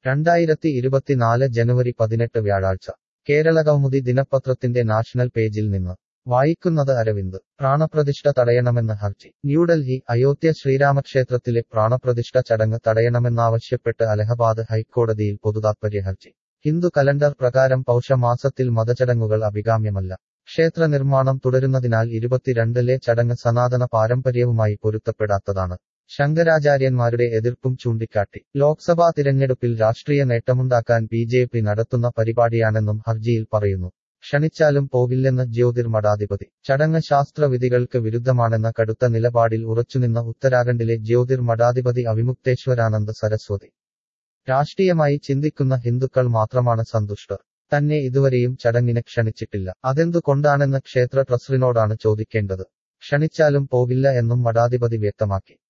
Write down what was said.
രണ്ടായിരത്തി ഇരുപത്തിനാല് ജനുവരി പതിനെട്ട് വ്യാഴാഴ്ച കേരള കൗമുദി ദിനപത്രത്തിന്റെ നാഷണൽ പേജിൽ നിന്ന് വായിക്കുന്നത് അരവിന്ദ് പ്രാണപ്രതിഷ്ഠ തടയണമെന്ന് ഹർജി ന്യൂഡൽഹി അയോധ്യ ശ്രീരാമക്ഷേത്രത്തിലെ പ്രാണപ്രതിഷ്ഠ ചടങ്ങ് തടയണമെന്നാവശ്യപ്പെട്ട് അലഹബാദ് ഹൈക്കോടതിയിൽ പൊതുതാത്പര്യ ഹർജി ഹിന്ദു കലണ്ടർ പ്രകാരം പൗഷമാസത്തിൽ മതചടങ്ങുകൾ അഭികാമ്യമല്ല ക്ഷേത്ര നിർമ്മാണം തുടരുന്നതിനാൽ ഇരുപത്തിരണ്ടിലെ ചടങ്ങ് സനാതന പാരമ്പര്യവുമായി പൊരുത്തപ്പെടാത്തതാണ് ശങ്കരാചാര്യന്മാരുടെ എതിർപ്പും ചൂണ്ടിക്കാട്ടി ലോക്സഭാ തിരഞ്ഞെടുപ്പിൽ രാഷ്ട്രീയ നേട്ടമുണ്ടാക്കാൻ ബി ജെ പി നടത്തുന്ന പരിപാടിയാണെന്നും ഹർജിയിൽ പറയുന്നു ക്ഷണിച്ചാലും പോകില്ലെന്ന് ജ്യോതിർ മഠാധിപതി ചടങ്ങ് ശാസ്ത്രവിധികൾക്ക് വിരുദ്ധമാണെന്ന കടുത്ത നിലപാടിൽ ഉറച്ചുനിന്ന ഉത്തരാഖണ്ഡിലെ ജ്യോതിർ മഠാധിപതി അവിമുക്തേശ്വരാനന്ദ സരസ്വതി രാഷ്ട്രീയമായി ചിന്തിക്കുന്ന ഹിന്ദുക്കൾ മാത്രമാണ് സന്തുഷ്ടർ തന്നെ ഇതുവരെയും ചടങ്ങിന് ക്ഷണിച്ചിട്ടില്ല അതെന്തുകൊണ്ടാണെന്ന് ക്ഷേത്ര ട്രസ്റ്റിനോടാണ് ചോദിക്കേണ്ടത് ക്ഷണിച്ചാലും പോകില്ല എന്നും മഠാധിപതി വ്യക്തമാക്കി